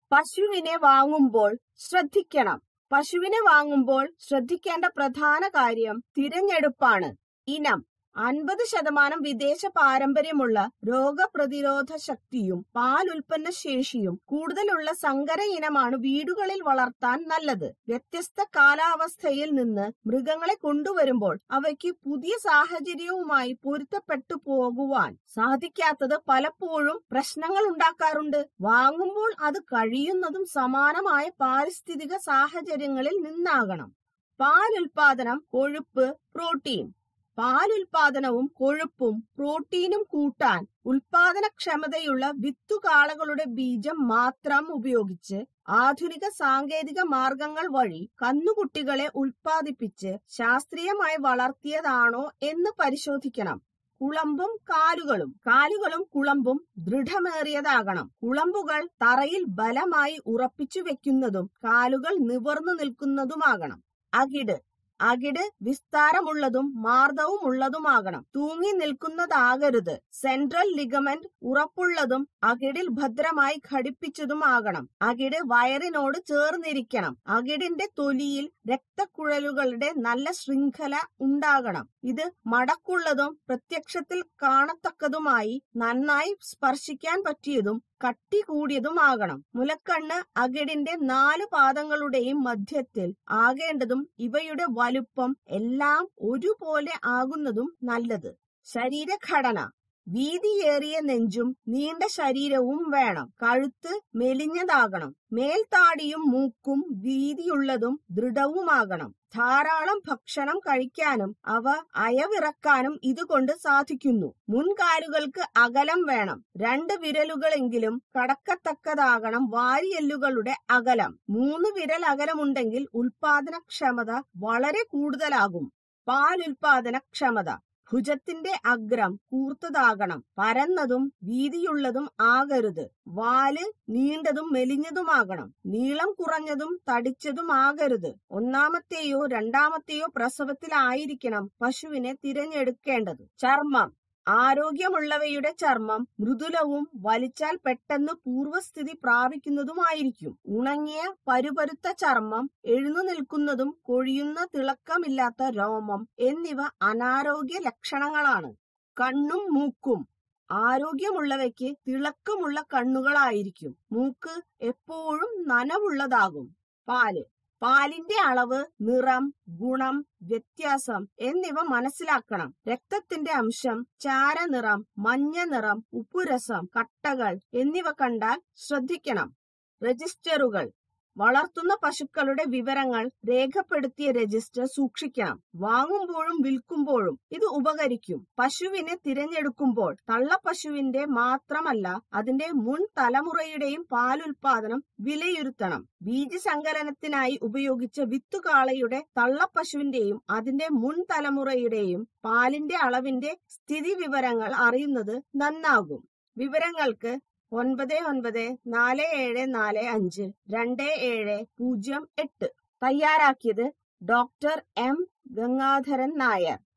പശുവിനെ വാങ്ങുമ്പോൾ ശ്രദ്ധിക്കണം പശുവിനെ വാങ്ങുമ്പോൾ ശ്രദ്ധിക്കേണ്ട പ്രധാന കാര്യം തിരഞ്ഞെടുപ്പാണ് ഇനം അൻപത് ശതമാനം വിദേശ പാരമ്പര്യമുള്ള രോഗപ്രതിരോധ ശക്തിയും പാൽ ഉൽപ്പന്ന ശേഷിയും കൂടുതലുള്ള സങ്കര ഇനമാണ് വീടുകളിൽ വളർത്താൻ നല്ലത് വ്യത്യസ്ത കാലാവസ്ഥയിൽ നിന്ന് മൃഗങ്ങളെ കൊണ്ടുവരുമ്പോൾ അവയ്ക്ക് പുതിയ സാഹചര്യവുമായി പൊരുത്തപ്പെട്ടു പോകുവാൻ സാധിക്കാത്തത് പലപ്പോഴും പ്രശ്നങ്ങൾ ഉണ്ടാക്കാറുണ്ട് വാങ്ങുമ്പോൾ അത് കഴിയുന്നതും സമാനമായ പാരിസ്ഥിതിക സാഹചര്യങ്ങളിൽ നിന്നാകണം പാൽ ഉൽപാദനം കൊഴുപ്പ് പ്രോട്ടീൻ പാലുൽപാദനവും കൊഴുപ്പും പ്രോട്ടീനും കൂട്ടാൻ ഉൽപാദനക്ഷമതയുള്ള വിത്തുകാളകളുടെ ബീജം മാത്രം ഉപയോഗിച്ച് ആധുനിക സാങ്കേതിക മാർഗങ്ങൾ വഴി കന്നുകുട്ടികളെ ഉൽപ്പാദിപ്പിച്ച് ശാസ്ത്രീയമായി വളർത്തിയതാണോ എന്ന് പരിശോധിക്കണം കുളമ്പും കാലുകളും കാലുകളും കുളമ്പും ദൃഢമേറിയതാകണം കുളമ്പുകൾ തറയിൽ ബലമായി ഉറപ്പിച്ചു വെക്കുന്നതും കാലുകൾ നിവർന്നു നിൽക്കുന്നതുമാകണം അകിട് അകിട് വിസ്താരമുള്ളതും മാർദ്ദവും ഉള്ളതുമാകണം തൂങ്ങി നിൽക്കുന്നതാകരുത് സെൻട്രൽ ലിഗമെന്റ് ഉറപ്പുള്ളതും അകിടിൽ ഭദ്രമായി ഘടിപ്പിച്ചതുമാകണം അകിട് വയറിനോട് ചേർന്നിരിക്കണം അകിടിന്റെ തൊലിയിൽ രക്തക്കുഴലുകളുടെ നല്ല ശൃംഖല ഉണ്ടാകണം ഇത് മടക്കുള്ളതും പ്രത്യക്ഷത്തിൽ കാണത്തക്കതുമായി നന്നായി സ്പർശിക്കാൻ പറ്റിയതും കട്ടി കൂടിയതുമാകണം മുലക്കണ്ണ് അകിടിന്റെ നാല് പാദങ്ങളുടെയും മധ്യത്തിൽ ആകേണ്ടതും ഇവയുടെ വലുപ്പം എല്ലാം ഒരുപോലെ ആകുന്നതും നല്ലത് ശരീരഘടന വീതിയേറിയ നെഞ്ചും നീണ്ട ശരീരവും വേണം കഴുത്ത് മെലിഞ്ഞതാകണം മേൽത്താടിയും മൂക്കും വീതിയുള്ളതും ദൃഢവുമാകണം ധാരാളം ഭക്ഷണം കഴിക്കാനും അവ അയവിറക്കാനും ഇതുകൊണ്ട് സാധിക്കുന്നു മുൻകാലുകൾക്ക് അകലം വേണം രണ്ട് വിരലുകളെങ്കിലും കടക്കത്തക്കതാകണം വാരിയെല്ലുകളുടെ അകലം മൂന്ന് വിരൽ അകലമുണ്ടെങ്കിൽ ഉൽപാദനക്ഷമത വളരെ കൂടുതലാകും പാലുൽപാദനക്ഷമത ഭുജത്തിന്റെ അഗ്രം കൂർത്തതാകണം പരന്നതും വീതിയുള്ളതും ആകരുത് വാല് നീണ്ടതും മെലിഞ്ഞതുമാകണം നീളം കുറഞ്ഞതും തടിച്ചതും ആകരുത് ഒന്നാമത്തെയോ രണ്ടാമത്തെയോ പ്രസവത്തിലായിരിക്കണം പശുവിനെ തിരഞ്ഞെടുക്കേണ്ടത് ചർമ്മം ആരോഗ്യമുള്ളവയുടെ ചർമ്മം മൃദുലവും വലിച്ചാൽ പെട്ടെന്ന് പൂർവസ്ഥിതി പ്രാപിക്കുന്നതുമായിരിക്കും ഉണങ്ങിയ പരുപരുത്ത ചർമ്മം എഴുന്നു നിൽക്കുന്നതും കൊഴിയുന്ന തിളക്കമില്ലാത്ത രോമം എന്നിവ അനാരോഗ്യ ലക്ഷണങ്ങളാണ് കണ്ണും മൂക്കും ആരോഗ്യമുള്ളവയ്ക്ക് തിളക്കമുള്ള കണ്ണുകളായിരിക്കും മൂക്ക് എപ്പോഴും നനവുള്ളതാകും പാല് പാലിന്റെ അളവ് നിറം ഗുണം വ്യത്യാസം എന്നിവ മനസ്സിലാക്കണം രക്തത്തിന്റെ അംശം ചാരനിറം മഞ്ഞ നിറം ഉപ്പുരസം കട്ടകൾ എന്നിവ കണ്ടാൽ ശ്രദ്ധിക്കണം രജിസ്റ്ററുകൾ വളർത്തുന്ന പശുക്കളുടെ വിവരങ്ങൾ രേഖപ്പെടുത്തിയ രജിസ്റ്റർ സൂക്ഷിക്കണം വാങ്ങുമ്പോഴും വിൽക്കുമ്പോഴും ഇത് ഉപകരിക്കും പശുവിനെ തിരഞ്ഞെടുക്കുമ്പോൾ തള്ളപ്പശുവിന്റെ മാത്രമല്ല അതിന്റെ മുൻ തലമുറയുടെയും പാലുൽപാദനം വിലയിരുത്തണം ബീജസങ്കലനത്തിനായി ഉപയോഗിച്ച വിത്തുകാളയുടെ തള്ളപ്പശുവിന്റെയും അതിന്റെ മുൻ തലമുറയുടെയും പാലിന്റെ അളവിന്റെ സ്ഥിതി വിവരങ്ങൾ അറിയുന്നത് നന്നാകും വിവരങ്ങൾക്ക് ഒൻപത് ഒൻപത് നാല് ഏഴ് നാല് അഞ്ച് രണ്ട് ഏഴ് പൂജ്യം എട്ട് തയ്യാറാക്കിയത് ഡോക്ടർ എം ഗംഗാധരൻ നായർ